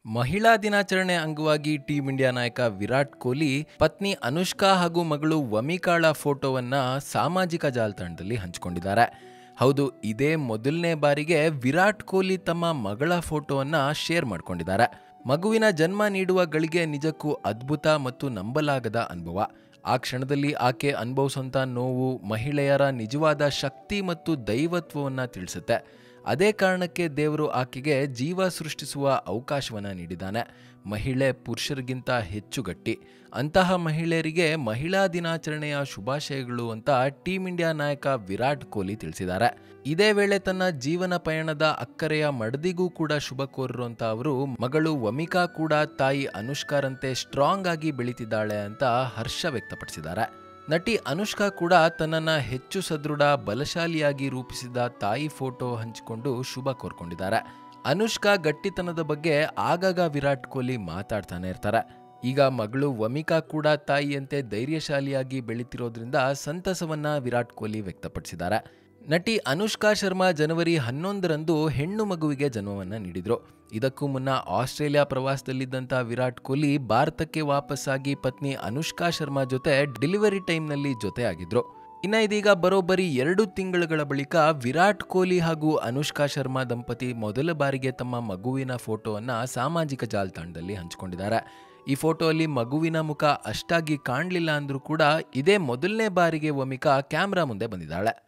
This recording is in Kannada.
ಮಹಿಳಾ ದಿನಾಚರಣೆ ಅಂಗವಾಗಿ ಟೀಂ ಇಂಡಿಯಾ ನಾಯಕ ವಿರಾಟ್ ಕೊಹ್ಲಿ ಪತ್ನಿ ಅನುಷ್ಕಾ ಹಾಗೂ ಮಗಳು ವಮಿಕಾಳ ಫೋಟೋವನ್ನ ಸಾಮಾಜಿಕ ಜಾಲತಾಣದಲ್ಲಿ ಹಂಚಿಕೊಂಡಿದ್ದಾರೆ ಹೌದು ಇದೇ ಮೊದಲನೇ ಬಾರಿಗೆ ವಿರಾಟ್ ಕೊಹ್ಲಿ ತಮ್ಮ ಮಗಳ ಫೋಟೋವನ್ನ ಶೇರ್ ಮಾಡ್ಕೊಂಡಿದ್ದಾರೆ ಮಗುವಿನ ಜನ್ಮ ನೀಡುವ ಗಳಿಗೆ ನಿಜಕ್ಕೂ ಅದ್ಭುತ ಮತ್ತು ನಂಬಲಾಗದ ಅನುಭವ ಆ ಕ್ಷಣದಲ್ಲಿ ಆಕೆ ಅನುಭವಿಸುವಂಥ ನೋವು ಮಹಿಳೆಯರ ನಿಜವಾದ ಶಕ್ತಿ ಮತ್ತು ದೈವತ್ವವನ್ನು ತಿಳಿಸುತ್ತೆ ಅದೇ ಕಾರಣಕ್ಕೆ ದೇವರು ಆಕೆಗೆ ಜೀವ ಸೃಷ್ಟಿಸುವ ಅವಕಾಶವನ್ನು ನೀಡಿದ್ದಾನೆ ಮಹಿಳೆ ಪುರುಷರಿಗಿಂತ ಹೆಚ್ಚು ಗಟ್ಟಿ ಅಂತಹ ಮಹಿಳೆಯರಿಗೆ ಮಹಿಳಾ ದಿನಾಚರಣೆಯ ಶುಭಾಶಯಗಳು ಅಂತ ಟೀಂ ಇಂಡಿಯಾ ನಾಯಕ ವಿರಾಟ್ ಕೊಹ್ಲಿ ತಿಳಿಸಿದ್ದಾರೆ ಇದೇ ವೇಳೆ ತನ್ನ ಜೀವನ ಪಯಣದ ಅಕ್ಕರೆಯ ಮಡದಿಗೂ ಕೂಡ ಶುಭ ಕೋರಿರುವಂತ ಅವರು ಮಗಳು ವಮಿಕಾ ಕೂಡ ತಾಯಿ ಅನುಷ್ಕಾರಂತೆ ಸ್ಟ್ರಾಂಗ್ ಆಗಿ ಬೆಳೀತಿದ್ದಾಳೆ ಅಂತ ಹರ್ಷ ವ್ಯಕ್ತಪಡಿಸಿದ್ದಾರೆ ನಟಿ ಅನುಷ್ಕಾ ಕೂಡ ತನ್ನನ್ನ ಹೆಚ್ಚು ಸದೃಢ ಬಲಶಾಲಿಯಾಗಿ ರೂಪಿಸಿದ ತಾಯಿ ಫೋಟೋ ಹಂಚಿಕೊಂಡು ಶುಭ ಕೋರ್ಕೊಂಡಿದ್ದಾರೆ ಅನುಷ್ಕಾ ಗಟ್ಟಿತನದ ಬಗ್ಗೆ ಆಗಾಗ ವಿರಾಟ್ ಕೊಹ್ಲಿ ಮಾತಾಡ್ತಾನೆ ಇರ್ತಾರೆ ಈಗ ಮಗಳು ವಮಿಕಾ ಕೂಡ ತಾಯಿಯಂತೆ ಧೈರ್ಯಶಾಲಿಯಾಗಿ ಬೆಳೀತಿರೋದ್ರಿಂದ ಸಂತಸವನ್ನ ವಿರಾಟ್ ಕೊಹ್ಲಿ ವ್ಯಕ್ತಪಡಿಸಿದ್ದಾರೆ ನಟಿ ಅನುಷ್ಕಾ ಶರ್ಮಾ ಜನವರಿ ಹನ್ನೊಂದರಂದು ಹೆಣ್ಣು ಮಗುವಿಗೆ ಜನ್ಮವನ್ನ ನೀಡಿದ್ರು ಇದಕ್ಕೂ ಮುನ್ನ ಆಸ್ಟ್ರೇಲಿಯಾ ಪ್ರವಾಸದಲ್ಲಿದ್ದಂಥ ವಿರಾಟ್ ಕೊಹ್ಲಿ ಭಾರತಕ್ಕೆ ವಾಪಸ್ಸಾಗಿ ಪತ್ನಿ ಅನುಷ್ಕಾ ಶರ್ಮಾ ಜೊತೆ ಡೆಲಿವರಿ ಟೈಮ್ನಲ್ಲಿ ಜೊತೆಯಾಗಿದ್ರು ಇನ್ನ ಇದೀಗ ಬರೋಬ್ಬರಿ ಎರಡು ತಿಂಗಳುಗಳ ಬಳಿಕ ವಿರಾಟ್ ಕೊಹ್ಲಿ ಹಾಗೂ ಅನುಷ್ಕಾ ಶರ್ಮಾ ದಂಪತಿ ಮೊದಲ ಬಾರಿಗೆ ತಮ್ಮ ಮಗುವಿನ ಫೋಟೋವನ್ನ ಸಾಮಾಜಿಕ ಜಾಲತಾಣದಲ್ಲಿ ಹಂಚಿಕೊಂಡಿದ್ದಾರೆ ಈ ಫೋಟೋಲ್ಲಿ ಮಗುವಿನ ಮುಖ ಅಷ್ಟಾಗಿ ಕಾಣಲಿಲ್ಲ ಅಂದ್ರೂ ಕೂಡ ಇದೇ ಮೊದಲನೇ ಬಾರಿಗೆ ವಮಿಕಾ ಕ್ಯಾಮ್ರಾ ಮುಂದೆ ಬಂದಿದ್ದಾಳೆ